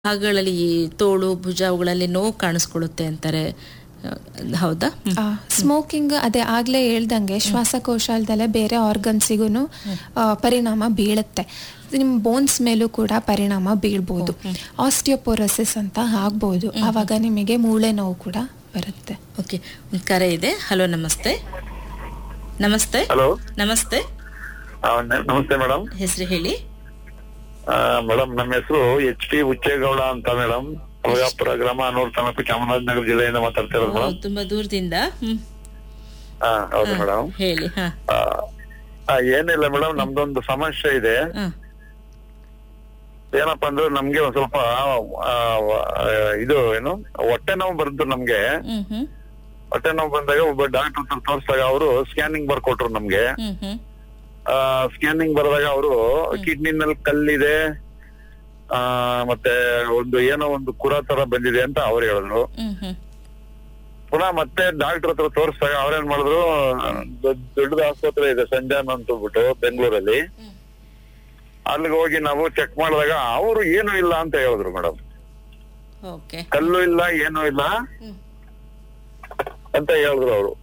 ಭಾಗಗಳಲ್ಲಿ ಈ ತೋಳು ಭುಜ ಅವುಗಳಲ್ಲಿ ನೋವು ಕಾಣಿಸ್ಕೊಳ್ಳುತ್ತೆ ಅಂತಾರೆ ಆ, ಹೌದಾ ಹ್ಮ್. ಸ್ಮೋಕಿಂಗ್ ಅದೇ ಆಗ್ಲೇ ಹೇಳ್ದಂಗೆ ಶ್ವಾಸಕೋಶ ಅಲ್ದಲೆ ಬೇರೆ ಆರ್ಗನ್ಸಿಗೂ ಪರಿಣಾಮ ಬೀಳುತ್ತೆ ನಿಮ್ಮ ಬೋನ್ಸ್ ಮೇಲೂ ಕೂಡ ಪರಿಣಾಮ ಬೀಳ್ಬೋದು ಆಸ್ಟಿಯೋಪೊರೋಸಿಸ್ ಅಂತ ಆಗ್ಬೋದು ಆವಾಗ ನಿಮಗೆ ಮೂಳೆ ನೋವು ಕೂಡ ಬರುತ್ತೆ ಓಕೆ ಒಂದು ಕರೆ ಇದೆ ಹಲೋ ನಮಸ್ತೆ ನಮಸ್ತೆ ಹಲೋ ನಮಸ್ತೆ ನಮಸ್ತೆ ಮೇಡಮ್ ಹೆಸರು ಹೇಳಿ ಮೇಡಮ್ ನಮ್ಮ ಹೆಸರು ಎಚ್ ಪಿ ಉಚ್ಚೇಗೌಡ ಅಂತ ಮೇಡಮ್ ಅಳಗಾಪುರ ಗ್ರಾಮ ಅನೂರು ತಾಲೂಕು ಚಾಮರಾಜನಗರ ಜಿಲ್ಲೆಯಿಂದ ಮಾತಾಡ್ತಿರೋದು ಓ, ಮೇಡಮ್ ತುಂಬಾ ದೂರದಿಂದ ಹ್ಮ್ ಹಾ ಹೌದು ಹಾ, ಮೇಡಮ್ ಹೇಳಿ ಹಾ ಆ, ಆ, ಏನಿಲ್ಲ ಮೇಡಮ್ ನಮ್ದೊಂದು ಸಮಸ್ಯೆ ಇದೆ ಹಾ ಏನಪ್ಪಾ ಅಂದ್ರೆ ನಮ್ಗೆ ಒಂದ್ ಸ್ವಲ್ಪ ಆ, ಆ, ಇದು ಏನು ಹೊಟ್ಟೆ ನೋವು ಬಂತು ನಮ್ಗೆ ಹ್ಮ್ ಹ್ಮ್ ಹೊಟ್ಟೆ ನೋವು ಬಂದಾಗ ಒಬ್ಬ ಡಾಕ್ಟರ್ ಹತ್ರ ತೋರಿಸಿದಾಗ ಅವರು ಸ್ಕ್ಯಾನಿಂಗ್ ಬರ್ಕೊಟ್ರು ನಮ್ಗೆ ಹ್ಮ್ ಹ್ಮ್ ಸ್ಕ್ಯಾನಿಂಗ್ ಬರೆದಾಗ ಅವರು ಕಿಡ್ನಿನಲ್ಲಿ ಕಲ್ಲಿದೆ ಆ ಮತ್ತೆ ಒಂದು ಏನೋ ಒಂದು ಕುರ ತರ ಬಂದಿದೆ ಅಂತ ಅವ್ರು ಹೇಳಿದ್ರು ಹ್ಮ್ ಹ್ಮ್ ಪುನಃ ಮತ್ತೆ ಡಾಕ್ಟರ್ ಹತ್ರ ತೋರಿಸಿದಾಗ ಅವ್ರೇನ್ ಮಾಡಿದ್ರು ದೊಡ್ಡ ದೊಡ್ಡದ ಆಸ್ಪತ್ರೆ ಇದೆ ಸಂಜಾನ್ ಅಂತ ಬಿಟ್ಟು ಬೆಂಗಳೂರಲ್ಲಿ ಹ್ಮ್. ಅಲ್ಲಿಗೆ ಹೋಗಿ ನಾವು ಚೆಕ್ ಮಾಡಿದಾಗ ಅವರು ಏನು ಇಲ್ಲ ಅಂತ ಹೇಳಿದ್ರು ಮೇಡಮ್ ಓಕೆ ಕಲ್ಲು ಇಲ್ಲ ಏನೂ ಇಲ್ಲ ಹ್ಮ್ ಅಂತ ಹೇಳಿದ್ರು ಅವರು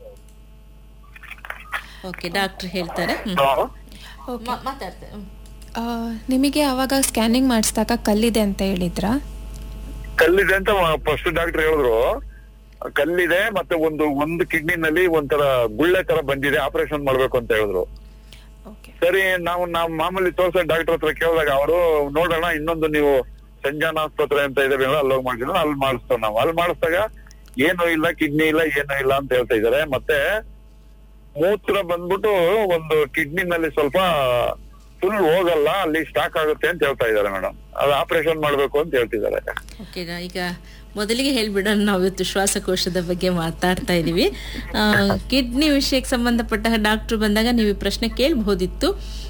ಓಕೆ ಡಾಕ್ಟರ್ ಹೇಳ್ತಾರೆ ಹ್ಮ್ ಓಕೆ ಮಾ- ಮಾತಾಡ್ತಾರೆ ಹ್ಮ್. ನಿಮಗೆ ಅವಾಗ ಸ್ಕ್ಯಾನಿಂಗ್ ಮಾಡಿಸಿದಾಗ ಕಲ್ಲಿದೆ ಅಂತ ಹೇಳಿದ್ರಾ ಕಲ್ಲಿದೆ ಅಂತ ಫಸ್ಟ್ ಡಾಕ್ಟರ್ ಹೇಳಿದ್ರು ಕಲ್ಲಿದೆ ಮತ್ತೆ ಒಂದು ಒಂದು ಕಿಡ್ನಿನಲ್ಲಿ ಒಂಥರ ಗುಳ್ಳೆ ತರ ಬಂದಿದೆ ಆಪರೇಷನ್ ಮಾಡ್ಬೇಕು ಅಂತ ಹೇಳಿದ್ರು ಓಕೆ ಸರಿ ನಾವು ನಾವು ಮಾಮೂಲಿ ತೋರ್ಸೋ ಡಾಕ್ಟರ್ ಹತ್ರ ಕೇಳಿದಾಗ ಅವರು ನೋಡೋಣ ಇನ್ನೊಂದು ನೀವು ಸಂಜಾನ ಆಸ್ಪತ್ರೆ ಅಂತ ಇದೆ ಬೆಂಗಳೂರು ಅಲ್ಲಿ ಹೋಗಿ ಮಾಡಿದ್ರು ಅಲ್ಲಿ ಮಾಡಿಸ್ತೇವೆ ನಾವು ಅಲ್ಲಿ ಮಾಡಿಸಿದಾಗ ಏನು ಇಲ್ಲ ಕಿಡ್ನಿ ಇಲ್ಲ ಏನು ಇಲ್ಲ ಅಂತ ಹೇಳ್ತಾ ಇದಾರೆ ಮತ್ತೆ ಮೂತ್ರ ಬಂದ್ಬಿಟ್ಟು ಒಂದು ಕಿಡ್ನಿನಲ್ಲಿ ಸ್ವಲ್ಪ ಫುಲ್ ಹೋಗಲ್ಲ ಅಲ್ಲಿ ಸ್ಟಾಕ್ ಆಗುತ್ತೆ ಅಂತ ಹೇಳ್ತಾ ಇದಾರೆ ಮೇಡಮ್ ಅದು ಆಪರೇಷನ್ ಮಾಡ್ಬೇಕು ಅಂತ ಹೇಳ್ತಿದ್ದಾರೆ ಓಕೆ ನಾ ಈಗ ಮೊದಲಿಗೆ ಹೇಳ್ಬಿಡೋಣ ನಾವು ಇವತ್ತು ಶ್ವಾಸಕೋಶದ ಬಗ್ಗೆ ಮಾತಾಡ್ತಾ ಇದೀವಿ ಕಿಡ್ನಿ ವಿಷಯಕ್ಕೆ ಸಂಬಂಧಪಟ್ಟ ಡಾಕ್ಟರ್ ಬಂದಾಗ ನೀವು ಈ ಪ್ರಶ್ನೆ ಕೇಳಬಹುದಿತ್ತು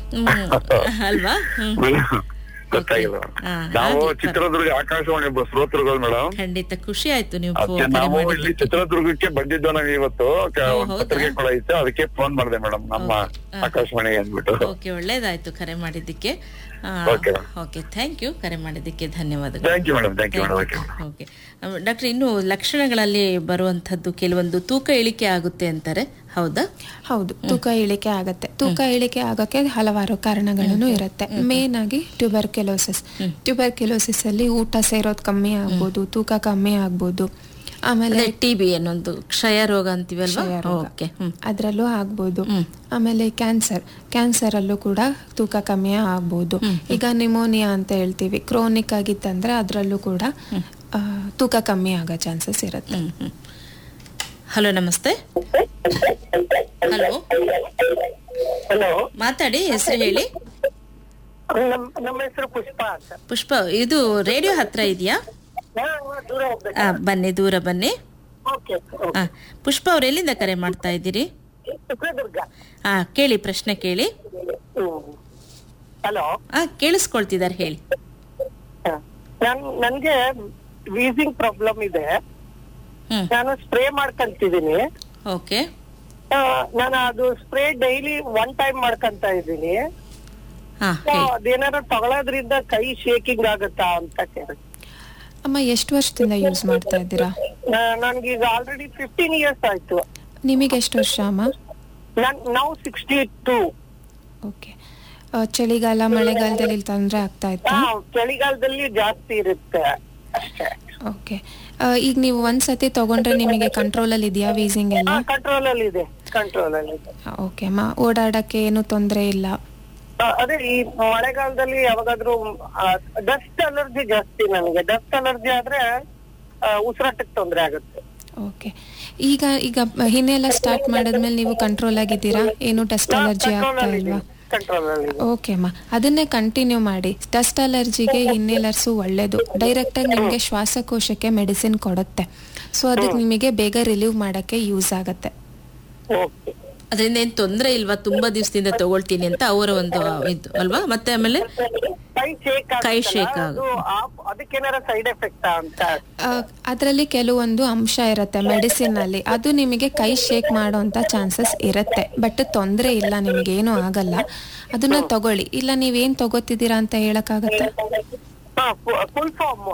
ಅಲ್ವಾ ಹ್ಮ್ ಗೊತ್ತಾಗಿಲ್ಲ ಹಾ, ನಾವು ಹಾಗೆ. ಚಿತ್ರದುರ್ಗ ಆಕಾಶವಾಣಿ ಒಬ್ಬ ಶ್ರೋತೃಗಳು ಮೇಡಮ್ ಖಂಡಿತ ಖುಷಿ ಆಯ್ತು ನೀವು ಅದಕ್ಕೆ ಫೋನ್ ಕರೆ ನಾವು ಇಲ್ಲಿ ಮಾಡಿದ್ದಕ್ಕೆ. ಚಿತ್ರದುರ್ಗಕ್ಕೆ ಬಂದಿದ್ದೋ ನಾವು ಇವತ್ತು ಕ- ಓ, ಒಂದ್ ಹೌದಾ? ಪತ್ರಿಕೆ ಕೂಡ ಇತ್ತು ಅದಕ್ಕೆ ಫೋನ್ ಮಾಡಿದೆ ಮೇಡಮ್ ನಮ್ಮ ಓಕೆ. ಹಾ. ಆಕಾಶವಾಣಿ ಅಂದ್ಬಿಟ್ಟು ಓಕೆ ಒಳ್ಳೇದಾಯ್ತು ಕರೆ ಮಾಡಿದ್ದಕ್ಕೆ Okay. ಓಕೆ ಥ್ಯಾಂಕ್ ಯು ಕರೆ ಮಾಡಿದ್ದಕ್ಕೆ ಧನ್ಯವಾದಗಳು thank you madam thank you madam okay okay doctor ಇನ್ನು ಲಕ್ಷಣಗಳಲ್ಲಿ ಬರುವಂತದ್ದು ಕೆಲವೊಂದು ತೂಕ ಇಳಿಕೆ ಆಗುತ್ತೆ ಅಂತಾರೆ ಹೌದಾ ಹೌದು ತೂಕ ಇಳಿಕೆ ಆಗತ್ತೆ ತೂಕ ಇಳಿಕೆ ಆಗಕ್ಕೆ ಹಲವಾರು ಕಾರಣಗಳನ್ನು ಇರುತ್ತೆ ಮೇನ್ ಆಗಿ ಟ್ಯೂಬರ್ಕೆಲೋಸಿಸ್ ಟ್ಯೂಬರ್ಕೆಲೋಸಿಸ್ ಅಲ್ಲಿ ಊಟ ಸೇರೋದು ಕಮ್ಮಿ ಆಗ್ಬೋದು ತೂಕ ಕಮ್ಮಿ ಆಗ್ಬೋದು ಆಮೇಲೆ ಟಿ ಬಿ ಅನ್ನೊಂದು ಕ್ಷಯ ರೋಗ ಅಂತೀವಲ್ವಾ ಕ್ಷಯ ರೋಗ. ಓಕೆ ಹ್ಮ್ ಅದರಲ್ಲೂ ಆಗ್ಬೋದು ಹ್ಮ್. ಆಮೇಲೆ ಕ್ಯಾನ್ಸರ್ ಕ್ಯಾನ್ಸರ್ ಅಲ್ಲೂ ಕೂಡ ತೂಕ ಕಮ್ಮಿ ಆಗ್ಬೋದು ಈಗ ನಿಮೋನಿಯಾ ಅಂತ ಹೇಳ್ತೀವಿ ಕ್ರೋನಿಕ್ ಆಗಿತ್ತಂದ್ರೆ ಅದರಲ್ಲೂ ಕೂಡ ಆ, ತೂಕ ಕಮ್ಮಿ ಆಗೋ ಚಾನ್ಸಸ್ ಇರುತ್ತೆ ಹ್ಮ್ ಹ್ಮ್ ಹಲೋ ನಮಸ್ತೆ ಹಲೋ ಹಲೋ ಮಾತಾಡಿ ಹೆಸರು ಹೇಳಿ ನಮ್ ನಮ್ಮ ಹೆಸರು ಪುಷ್ಪ ಅಂತ ಪುಷ್ಪ ಇದು ರೇಡಿಯೋ ಹತ್ರ ಇದೆಯಾ ಹಾ, ಹಾ, ದೂರ ಹೋಗ್ಬೇಕು ಆ, ಬನ್ನಿ ದೂರ ಬನ್ನಿ ಓಕೆ ಆ, ಪುಷ್ಪ ಅವ್ರು ಎಲ್ಲಿಂದ ಕರೆ ಮಾಡ್ತಾ ಇದ್ದೀರಿ ಚಿತ್ರದುರ್ಗ ಆ ಕೇಳಿ ಪ್ರಶ್ನೆ ಕೇಳಿ ಹಲೋ ಆ ಕೇಳಿಸ್ಕೊಳ್ತಿದ್ದಾರೆ ಹೇಳಿ ನನ್ ನನ್ಗೆ ವೀಸಿಂಗ್ ಪ್ರಾಬ್ಲಮ್ ಇದೆ ಹ್ಮ್ ನಾನು ಸ್ಪ್ರೇ ಮಾಡ್ಕೊಂತಿದೀನಿ ಓಕೆ ಆ, ನಾನು ಅದು ಸ್ಪ್ರೇ ಡೈಲಿ ಒನ್ ಟೈಮ್ ಮಾಡ್ಕೊಂತ ಇದ್ದೀನಿ ಹಾ So, ಹೇಳಿ ಅದೇನಾದ್ರು ತಗೊಳ್ಳೋದ್ರಿಂದ ಕೈ ಶೇಕಿಂಗ್ ಆಗುತ್ತಾ ಅಂತ ಕೇಳಿ ಅಮ್ಮ ಎಷ್ಟು ವರ್ಷದಿಂದ ಯೂಸ್ ಮಾಡ್ತಾ ಇದ್ದೀರಾ ನನ್ಗೀಗ ಆಲ್ರೆಡಿ ಫಿಫ್ಟೀನ್ ಇಯರ್ಸ್ ಆಯ್ತು ನಿಮಗೆ ಎಷ್ಟು ವರ್ಷ ಅಮ್ಮ ನನ್ ನಾವು ಸಿಕ್ಸ್ಟಿ ಟೂ ಓಕೆ ಚಳಿಗಾಲ ಮಳೆಗಾಲದಲ್ಲಿ ಇಲ್ಲಿ ತೊಂದರೆ ಆಗ್ತಾ ಇತ್ತಾ ಚಳಿಗಾಲದಲ್ಲಿ ಜಾಸ್ತಿ ಇರುತ್ತೆ ಅಷ್ಟೇ ಓಕೆ ಈಗ ನೀವು ಒಂದ್ಸತಿ ತಗೊಂಡ್ರೆ ನಿಮಗೆ ಕಂಟ್ರೋಲ್ ಅಲ್ಲಿ ಇದೆಯಾ ವೀಸಿಂಗ್ ಎಲ್ಲ ಕಂಟ್ರೋಲ್ ಅಲ್ಲಿ ಇದೆ ಕಂಟ್ರೋಲ್ ಅಲ್ಲಿ ಇದೆ ಓಕೆ ಅಮ್ಮ ಓಡಾಡಕ್ಕೆ ಏನು ತೊಂದರೆ ಇಲ್ಲ ಆ, ಅದೇ ಈ ಮಳೆಗಾಲದಲ್ಲಿ ಯಾವಾಗಾದ್ರೂ ಡಸ್ಟ್ ಅಲರ್ಜಿ ಜಾಸ್ತಿ ನನಗೆ ಡಸ್ಟ್ ಅಲರ್ಜಿ ಆದ್ರೆ ಉಸಿರಾಟಕ್ಕೆ ತೊಂದರೆ ಆಗುತ್ತೆ ಓಕೆ ಈಗ ಈಗ ಹಿನ್ನೆಲ್ಲ ಸ್ಟಾರ್ಟ್ ಮಾಡಿದ್ಮೇಲೆ ನೀವು ಕಂಟ್ರೋಲ್ ಆಗಿದ್ದೀರಾ ಏನು ಡಸ್ಟ್ ಅಲರ್ಜಿ ಕಂಟ್ರೋಲ್ ಆಗ್ತಾ ಅಲ್ಲಿ ಇದೆ ಇಲ್ವಾ ಕಂಟ್ರೋಲ್ ಅಲ್ಲಿ ಇದೆ ಓಕೆ ಅಮ್ಮ ಅದನ್ನೇ ಕಂಟಿನ್ಯೂ ಮಾಡಿ ಡಸ್ಟ್ ಅಲರ್ಜಿಗೆ ಹಿನ್ನೆಲರ್ಸು ಒಳ್ಳೇದು ಡೈರೆಕ್ಟ್ ಆಗಿ ನಿಮಗೆ ಶ್ವಾಸಕೋಶಕ್ಕೆ ಮೆಡಿಸಿನ್ ಕೊಡುತ್ತೆ ಸೊ ಅದಕ್ಕೆ ನಿಮಗೆ ಬೇಗ ರಿಲೀವ್ ಮಾಡಕ್ಕೆ ಯೂಸ್ ಆಗುತ್ತೆ ಓಕೆ ಅದರಿಂದ ಏನ್ ತೊಂದ್ರೆ ಇಲ್ವಾ ತುಂಬಾ ದಿವಸದಿಂದ ತಗೊಳ್ತೀನಿ ಅಂತ ಅವರ ಒಂದು ಇದು ಅಲ್ವಾ ಮತ್ತೆ ಆಮೇಲೆ ಕೈ ಶೇಕ್ ಕೈ shake ಅದು ಆ- ಅದಕ್ಕೇನಾರ ಸೈಡ್ ಎಫೆಕ್ಟ್ ಅಂತ ಅದರಲ್ಲಿ ಕೆಲವೊಂದು ಅಂಶ ಇರುತ್ತೆ ಮೆಡಿಸಿನ್ ಅಲ್ಲಿ ಅದು ನಿಮಗೆ ಕೈ ಶೇಕ್ ಮಾಡೋಂಥ ಚಾನ್ಸಸ್ ಇರುತ್ತೆ ಬಟ್ ತೊಂದರೆ ಇಲ್ಲ ನಿಮಗೆ ಏನೂ ಆಗಲ್ಲ ಅದನ್ನ ತಗೊಳ್ಳಿ ಇಲ್ಲ ನೀವೇನ್ ತಗೋತಿದ್ದೀರಾ ಅಂತ ಹೇಳಕ್ಕಾಗತ್ತಾ ಫುಲ್ ಫಾರ್ಮ್